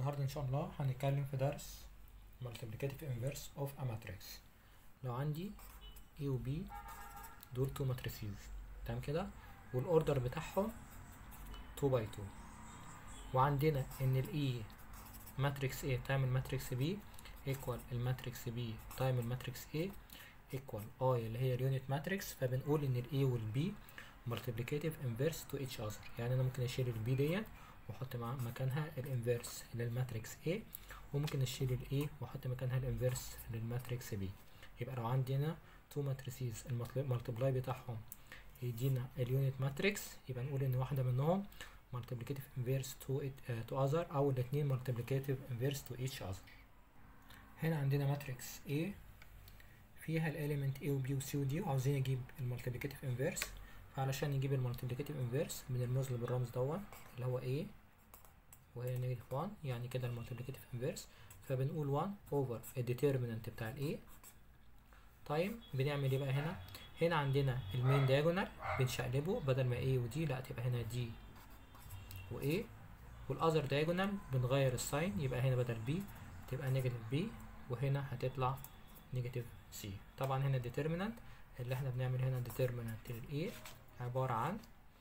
النهاردة إن شاء الله هنتكلم في درس multiplicative inverse of a matrix لو عندي A و B دول two matrices تمام كده والأوردر بتاعهم 2 by 2 وعندنا إن ال E ماتريكس A تايم الماتريكس B equal الماتريكس B تايم الماتريكس A equal I اللي هي اليونت ماتريكس فبنقول إن ال A وال B multiplicative inverse to each other يعني أنا ممكن أشيل ال B ديت واحط مع مكانها الانفيرس للماتريكس A وممكن اشيل ال A واحط مكانها الانفيرس للماتريكس B يبقى لو عندنا تو ماتريسيز المالتبلاي بتاعهم يدينا اليونت ماتريكس يبقى نقول ان واحده منهم multiplicative inverse to it uh, to other او الاثنين multiplicative inverse to each other هنا عندنا ماتريكس A فيها الاليمنت A و B و C و D وعاوزين نجيب المالتيبليكاتيف انفيرس فعلشان نجيب المالتيبليكاتيف انفيرس بنرمز له بالرمز دون اللي هو A وهي نيجاتيف 1 يعني كده المالتيبليكاتيف انفيرس فبنقول 1 اوفر الديترمينانت بتاع الاي تايم بنعمل ايه بقى هنا هنا عندنا المين دايجونال بنشقلبه بدل ما A و D لا تبقى هنا D و A والاذر دايجونال بنغير الساين يبقى هنا بدل B تبقى نيجاتيف B وهنا هتطلع نيجاتيف C طبعا هنا الديترمينانت اللي احنا بنعمل هنا ديترمينانت لل A عبارة عن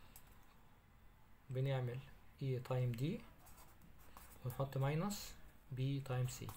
بنعمل E تايم D ونحط ماينس B تايم C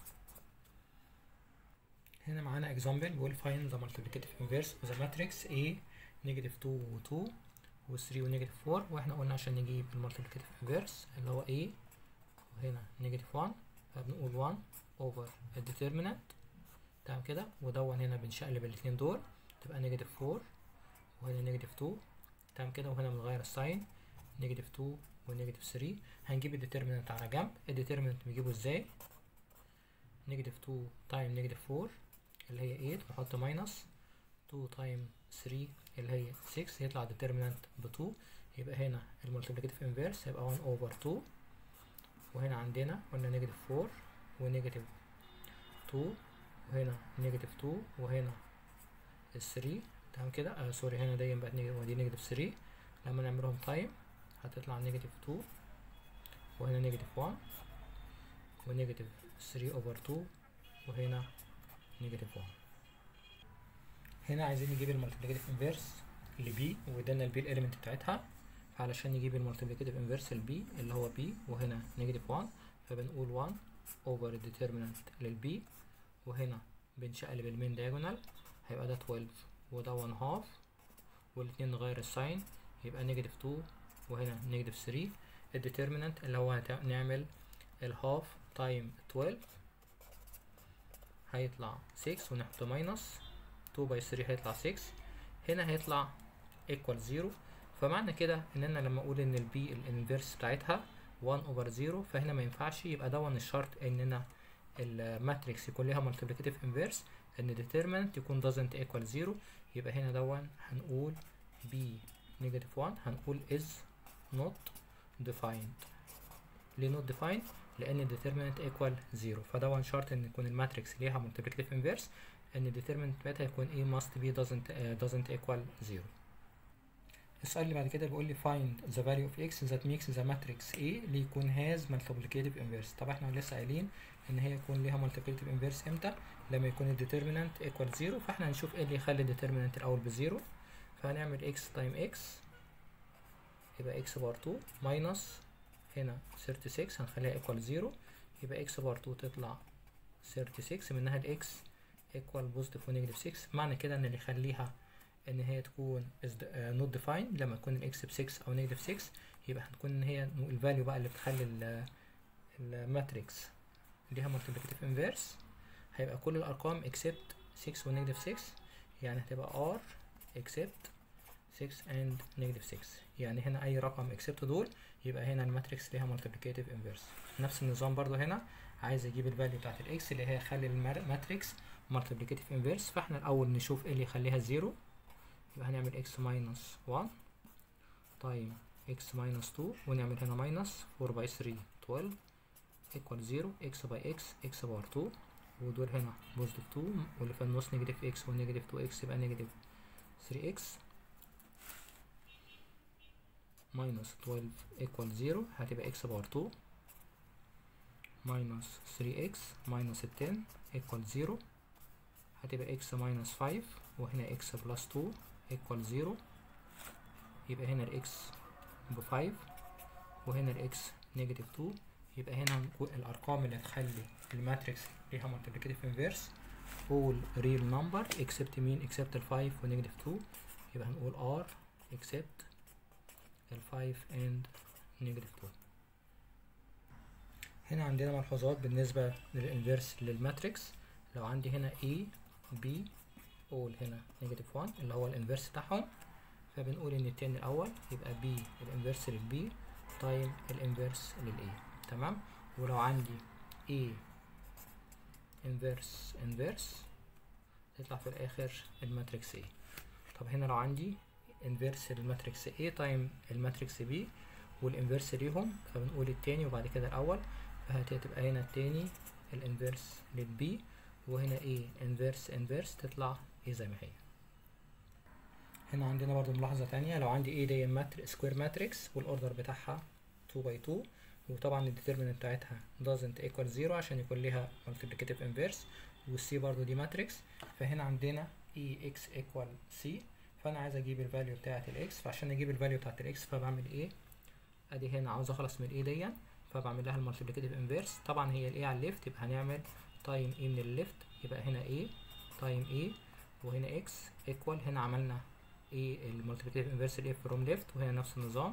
هنا معانا example بيقول find the multiplicative inverse of the matrix A negative 2 و 2 و 3 و negative 4 واحنا قلنا عشان نجيب المultiplicative inverse اللي هو A وهنا negative 1 فبنقول 1 over الdeterminant تمام كده ودون هنا بنشقلب الاتنين دول تبقى negative 4 وهنا negative 2 تمام كده وهنا بنغير الساين negative 2 ونيجاتيف 3 هنجيب الديترمينانت على جنب الديترمينانت بنجيبه ازاي نيجاتيف 2 تايم نيجاتيف 4 اللي هي 8 نحط ماينس 2 تايم 3 اللي هي 6 يطلع الديترمينانت ب 2 يبقى هنا المالتيبليكاتيف انفيرس هيبقى 1 اوفر 2 وهنا عندنا قلنا نيجاتيف 4 ونيجاتيف 2 وهنا نيجاتيف 2 وهنا 3 تمام كده آه سوري هنا دي بقت نيجاتيف ودي نيجاتيف 3 لما نعملهم تايم هتطلع نيجاتيف 2 وهنا نيجاتيف 1 ونيجاتيف 3 اوفر 2 وهنا نيجاتيف 1 هنا عايزين نجيب المالتيبليكاتيف انفيرس لبي وادانا البي الاليمنت بتاعتها علشان نجيب المالتيبليكاتيف انفيرس لبي اللي هو بي وهنا نيجاتيف 1 فبنقول 1 اوفر الديترمينانت للبي وهنا بنشقلب المين دايجونال هيبقى ده 12 وده 1 هاف والاتنين نغير الساين يبقى نيجاتيف 2 وهنا نيجاتيف 3 الديترمينانت اللي هو نعمل الهاف تايم 12 هيطلع 6 ونحط ماينس 2 باي 3 هيطلع 6 هنا هيطلع ايكوال 0 فمعنى كده ان انا لما اقول ان البي الانفيرس بتاعتها 1 اوفر 0 فهنا ما ينفعش يبقى دون الشرط اننا الماتريكس يكون ليها مالتيبليكاتيف انفيرس ان determinant يكون doesn't equal 0 يبقى هنا دون هنقول b نيجاتيف 1 هنقول is not defined ليه not defined لان determinant equal 0 فده شرط ان يكون الماتريكس ليها multiplicative inverse ان determinant بتاعتها يكون a must be doesn't uh, doesn't equal 0 السؤال اللي بعد كده بيقول لي find the value of x that makes the matrix A اللي يكون has multiplicative inverse طب احنا لسه قايلين ان هي يكون ليها multiplicative inverse امتى لما يكون determinant equal 0 فاحنا هنشوف ايه اللي يخلي determinant الاول بزيرو فهنعمل x تايم x يبقى x بار 2 ماينس هنا 36 هنخليها ايكوال 0 يبقى x بار 2 تطلع 36 منها ال x ايكوال بوزيتيف ونيجاتيف 6 معنى كده ان اللي يخليها ان هي تكون نوت ديفايند لما تكون الاكس ب 6 او نيجاتيف 6 يبقى هتكون ان هي الفاليو بقى اللي بتخلي الماتريكس ليها مالتيبليكاتيف انفيرس هيبقى كل الارقام اكسبت 6 ونيجاتيف 6 يعني هتبقى r except 6 and negative 6 يعني هنا اي رقم except دول يبقى هنا الماتريكس ليها multiplicative inverse نفس النظام برضو هنا عايز اجيب الفاليو بتاعت الاكس اللي هي يخلي الماتريكس multiplicative inverse فاحنا الاول نشوف ايه اللي يخليها زيرو يبقى هنعمل x minus 1 تايم x minus 2 ونعمل هنا minus 4 by 3 12 equal 0 x by x x بار 2 ودول هنا بوزيتيف 2 واللي في النص نيجاتيف x ونيجاتيف 2 x يبقى نيجاتيف 3x minus 12 equal 0 هتبقى x باور 2 minus 3x minus 10 equal 0 هتبقى x minus 5 وهنا x plus 2 equal 0 يبقى هنا ال x ب 5 وهنا ال x negative 2 يبقى هنا الأرقام اللي هتخلي الماتريكس ليها multiplicative inverse all real number except مين except ال 5 و negative 2 يبقى هنقول r except ال 5 and negative 2 هنا عندنا ملحوظات بالنسبة للانفيرس للماتريكس لو عندي هنا A B all هنا negative 1 اللي هو الانفيرس بتاعهم فبنقول ان التاني الاول يبقى B الانفيرس للبي تايم الانفيرس للاي تمام ولو عندي A انفيرس انفيرس يطلع في الاخر الماتريكس A طب هنا لو عندي انفيرس للماتريكس A تايم الماتريكس B والانفيرس ليهم فبنقول التاني وبعد كده الاول فهتبقى هنا التاني الانفيرس للبي وهنا ايه انفيرس انفيرس تطلع ايه زي ما هي هنا عندنا برضو ملاحظة تانية لو عندي ايه دي ماتر سكوير ماتريكس والاوردر بتاعها 2 باي 2 وطبعا الديترميننت بتاعتها doesn't equal 0 عشان يكون ليها multiplicative inverse والسي برضو دي ماتريكس فهنا عندنا اي اكس equal سي فانا عايز اجيب الفاليو بتاعت الاكس فعشان اجيب الفاليو بتاعت الاكس فبعمل ايه ادي هنا عاوز اخلص من الايه دي فبعمل لها المالتيبليكاتيف انفيرس طبعا هي الايه على الليفت يبقى هنعمل تايم ايه من الليفت يبقى هنا ايه تايم ايه وهنا اكس ايكوال هنا عملنا ايه المالتيبليكاتيف انفيرس الايه فروم ليفت وهنا نفس النظام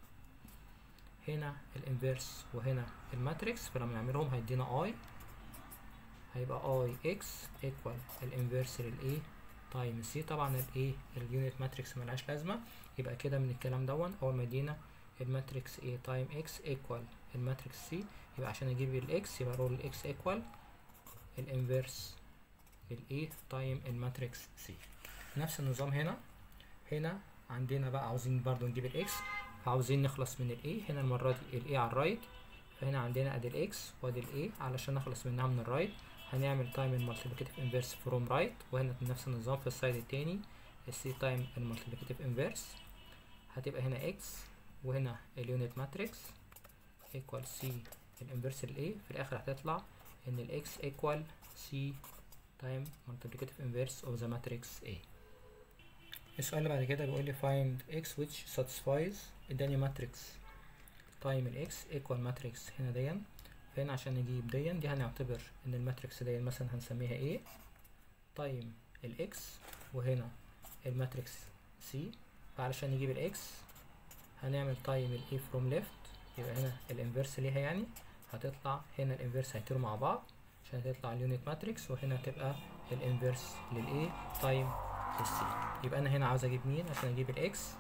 هنا الانفيرس وهنا الماتريكس فلما نعملهم هيدينا اي هيبقى اي اكس ايكوال الانفيرس للايه تايم سي طبعا الايه اليونت ماتريكس ملهاش لازمه يبقى كده من الكلام دون اول ما يدينا الماتريكس A تايم X equal الماتريكس C يبقى عشان اجيب ال X يبقى رول ال X equal الانفيرس لل A تايم الماتريكس C نفس النظام هنا هنا عندنا بقى عاوزين برضو نجيب ال X فعاوزين نخلص من ال A هنا المرة دي ال A على الرايت فهنا عندنا ادي ال X وادي ال A علشان نخلص منها من الرايت هنعمل تايم المالتيبليكاتيف انفيرس فروم رايت وهنا نفس النظام في السايد التاني ال C تايم المالتيبليكاتيف انفيرس هتبقى هنا X وهنا اليونت ماتريكس equal C الانفرس ال A في الاخر هتطلع ان ال X equal C time multiplicative inverse of the matrix A السؤال اللي بعد كده بيقول لي find X which satisfies اداني ماتريكس تايم ال X equal ماتريكس هنا ديا فهنا عشان نجيب ديا دي هنعتبر ان الماتريكس ديا مثلا هنسميها A تايم ال X وهنا الماتريكس C فعلشان نجيب ال X هنعمل تايم ال A from left يبقى هنا الانفرس ليها يعني هتطلع هنا الانفرس هيطيروا مع بعض عشان هتطلع اليونت ماتريكس وهنا تبقى الانفرس لل A تايم لل C يبقى انا هنا عاوز اجيب مين عشان اجيب ال X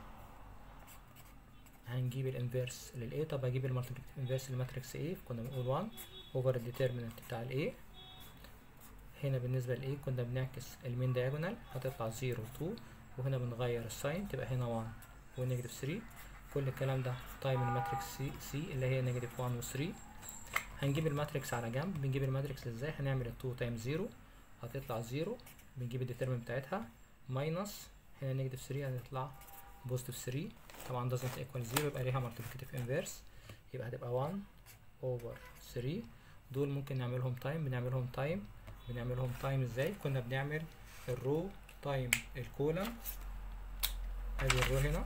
هنجيب الانفرس لل A طب اجيب المالتيبليكاتيف انفرس للماتريكس A كنا بنقول 1 اوفر الديترمينانت بتاع ال A هنا بالنسبة ل A كنا بنعكس المين دايجونال هتطلع 0 2 وهنا بنغير الساين تبقى هنا 1 ونيجاتيف 3 كل الكلام ده تايم الماتريكس سي سي اللي هي نيجاتيف 1 و 3 هنجيب الماتريكس على جنب بنجيب الماتريكس ازاي هنعمل ال 2 تايم 0 هتطلع 0 بنجيب الديترمنت بتاعتها ماينس هنا نيجاتيف 3 هتطلع بوزيتيف 3 طبعا doesn't equal 0 يبقى ليها multiplicative inverse يبقى هتبقى 1 over 3 دول ممكن نعملهم تايم بنعملهم تايم بنعملهم تايم ازاي كنا بنعمل الرو تايم الكولم ادي الرو هنا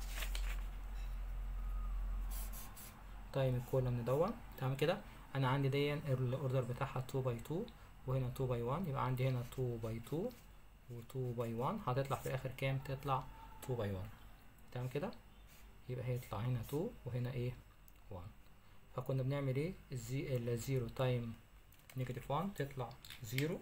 تايم الكولم دون تمام كده انا عندي دي الاوردر بتاعها 2 باي 2 وهنا 2 باي 1 يبقى عندي هنا 2 باي 2 و 2 باي 1 هتطلع في الاخر كام تطلع 2 باي 1 تمام كده يبقى هيطلع هنا 2 وهنا ايه 1 فكنا بنعمل ايه الزي الزيرو تايم نيجاتيف 1 تطلع 0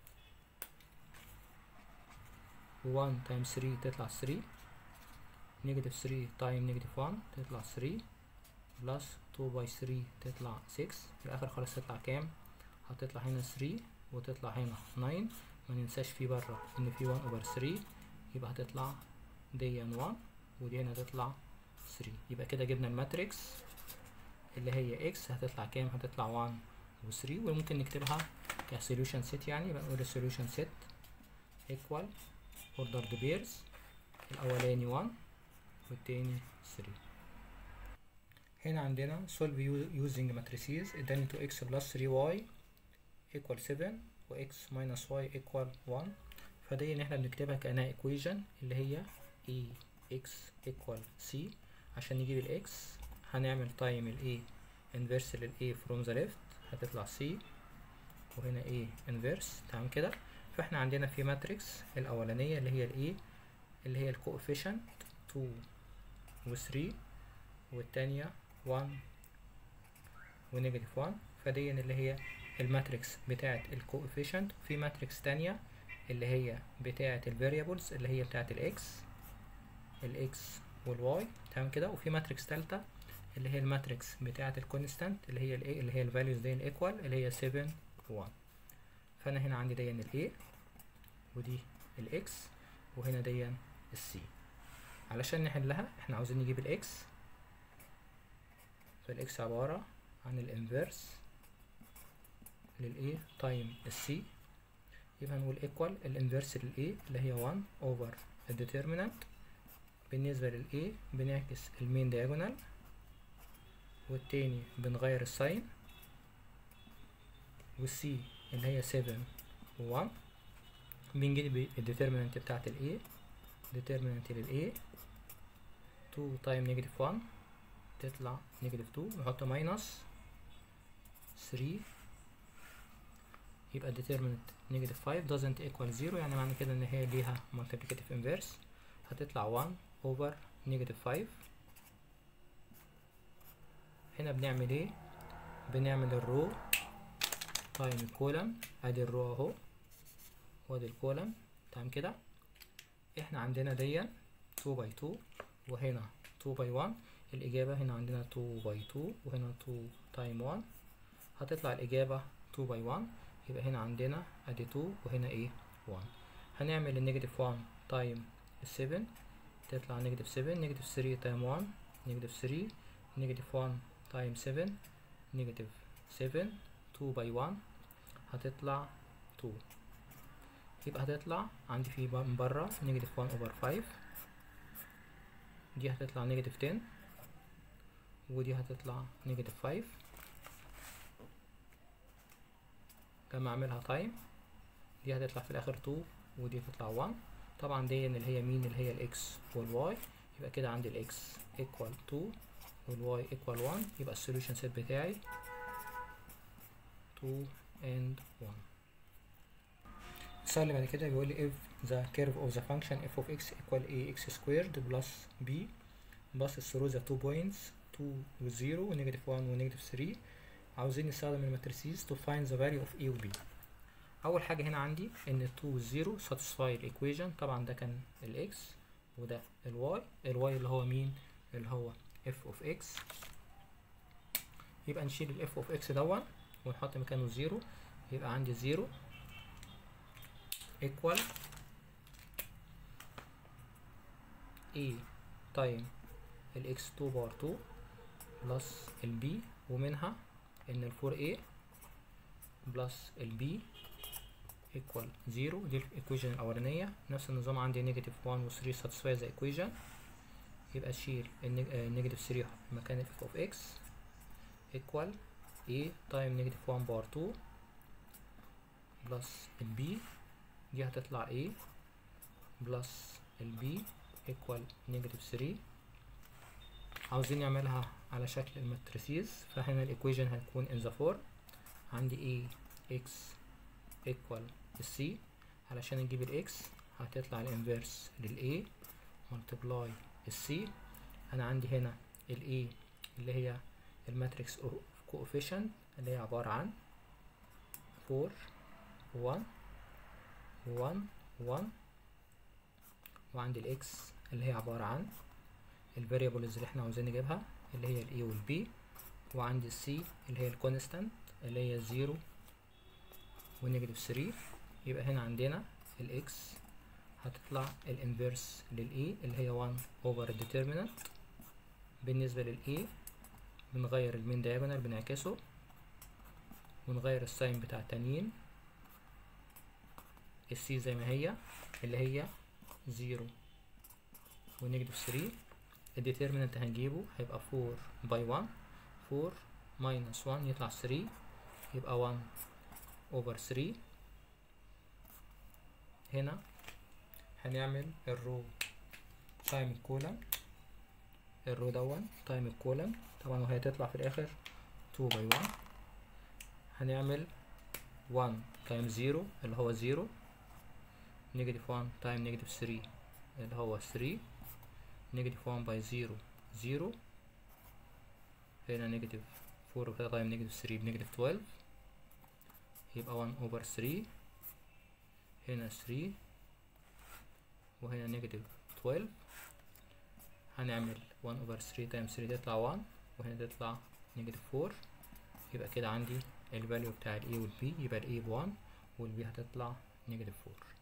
1 تايم 3 تطلع 3 نيجاتيف 3 تايم نيجاتيف 1 تطلع 3 بلس 2 باي 3 تطلع 6 في الاخر خالص تطلع كام هتطلع هنا 3 وتطلع هنا 9 ما ننساش في بره ان في 1 اوفر 3 يبقى هتطلع دي 1 ودي هنا هتطلع 3 يبقى كده جبنا الماتريكس اللي هي اكس هتطلع كام هتطلع 1 و 3 وممكن نكتبها كسوليوشن سيت يعني يبقى نقول السوليوشن سيت equal ordered pairs الاولاني 1 والتاني 3 هنا عندنا solve using matrices اداني 2x plus 3y equal 7 و x minus y equal 1 فدي ان احنا بنكتبها كأنها equation اللي هي e x equal c عشان نجيب ال x هنعمل time ال a inverse لل a from the left هتطلع c وهنا a inverse تمام كده فاحنا عندنا في ماتريكس الأولانية اللي هي ال a اللي هي الكوفيشنت 2 و 3 والتانية 1 ونيجاتيف 1 فدي اللي هي الماتريكس بتاعة الكوفيشنت في ماتريكس تانية اللي هي بتاعة الفاريبلز اللي هي بتاعة الاكس الاكس والواي تمام كده وفي ماتريكس تالتة اللي هي الماتريكس بتاعة الكونستانت اللي هي الايه اللي هي الفاليوز دي الايكوال اللي هي 7 1 فانا هنا عندي دي الاي ودي الاكس وهنا دي السي علشان نحلها احنا عاوزين نجيب الاكس فالاكس عبارة عن الانفيرس للاي تايم السي يبقى هنقول ايكوال الانفيرس للاي اللي هي 1 اوفر الديترمينانت بالنسبة للاي بنعكس المين دياجونال والتاني بنغير الساين والسي اللي هي 7 و 1 بنجيب الديترمينانت بتاعت الاي determinant لل A 2 تايم نيجاتيف 1 تطلع نيجاتيف 2 نحط ماينس 3 يبقى determinant نيجاتيف 5 doesn't equal 0 يعني معنى كده ان هي ليها multiplicative inverse هتطلع 1 over نيجاتيف 5 هنا بنعمل ايه بنعمل الرو تايم الكولم ادي الرو اهو وادي الكولم تمام كده احنا عندنا دي 2 باي 2 وهنا 2 باي 1 الإجابة هنا عندنا 2 باي 2 وهنا 2 تايم 1 هتطلع الإجابة 2 باي 1 يبقى هنا عندنا ادي 2 وهنا ايه 1 هنعمل النيجاتيف 1 تايم 7 تطلع نيجاتيف 7 نيجاتيف 3 تايم 1 نيجاتيف 3 نيجاتيف 1 تايم 7 نيجاتيف 7 2 باي 1 هتطلع 2 يبقى هتطلع عندي في من بره نيجاتيف 1 اوفر 5 دي هتطلع نيجاتيف 10 ودي هتطلع نيجاتيف 5 لما اعملها تايم دي هتطلع في الاخر 2 ودي تطلع 1 طبعا دي اللي هي مين اللي هي الاكس والواي يبقى كده عندي الاكس ايكوال 2 والواي ايكوال 1 يبقى السوليوشن سيت بتاعي 2 and 1 السؤال اللي بعد كده بيقول لي if the curve of the function f of x equal ax squared plus b passes through the two points 2 و 0 و negative 1 و negative 3 عاوزين نستخدم الماتريسيز to find the value of a و b أول حاجة هنا عندي إن 2 و 0 satisfy الإيكويجن طبعا ده كان ال x وده ال y ال y اللي هو مين؟ اللي هو f of x يبقى نشيل ال f of x دون ونحط مكانه 0 يبقى عندي 0 equal a تايم ال x2 باور 2 بلس ال b ومنها ان ال 4a بلس ال b equal 0 دي الايكويشن الاولانيه نفس النظام عندي نيجاتيف 1 و 3 satisfy the equation يبقى اشيل النيجاتيف 3 مكان f of x equal a تايم نيجاتيف 1 باور 2 بلس ال b دي هتطلع a بلس ال b equal negative 3 عاوزين نعملها على شكل الماتريسيز فهنا الايكويشن هتكون in the form عندي a x equal c علشان نجيب ال x هتطلع الانفيرس لل a multiply ال c انا عندي هنا ال a اللي هي الماتريكس coefficient اللي هي عبارة عن 4 1 1 1 وعندي الاكس اللي هي عبارة عن الفاريبلز اللي احنا عاوزين نجيبها اللي هي الاي والبي وعندي السي اللي هي الكونستانت اللي هي 0 ونيجاتيف 3 يبقى هنا عندنا الاكس هتطلع الانفيرس للاي اللي هي 1 اوفر الديترمينانت بالنسبة للاي بنغير المين دايجونال بنعكسه ونغير الساين بتاع التانيين السي زي ما هي اللي هي زيرو ونيجاتيف ثري الديترمينانت هنجيبه هيبقى 4 باي 1 4 ماينس 1 يطلع 3 يبقى 1 اوفر 3 هنا هنعمل الرو تايم الكولم الرو دون تايم الكولم طبعا وهي تطلع في الاخر 2 باي 1 هنعمل 1 تايم 0 اللي هو 0 نيجاتيف 1 تايم نيجاتيف 3 اللي هو 3 نيجاتيف 1 باي 0 0 هنا نيجاتيف 4 وكده تايم نيجاتيف 3 بنيجاتيف 12 يبقى 1 اوفر 3 هنا 3 وهنا نيجاتيف 12 هنعمل 1 اوفر 3 تايم 3 تطلع 1 وهنا تطلع نيجاتيف 4 يبقى كده عندي الفاليو بتاع ال A وال B يبقى ال A ب 1 وال B هتطلع نيجاتيف 4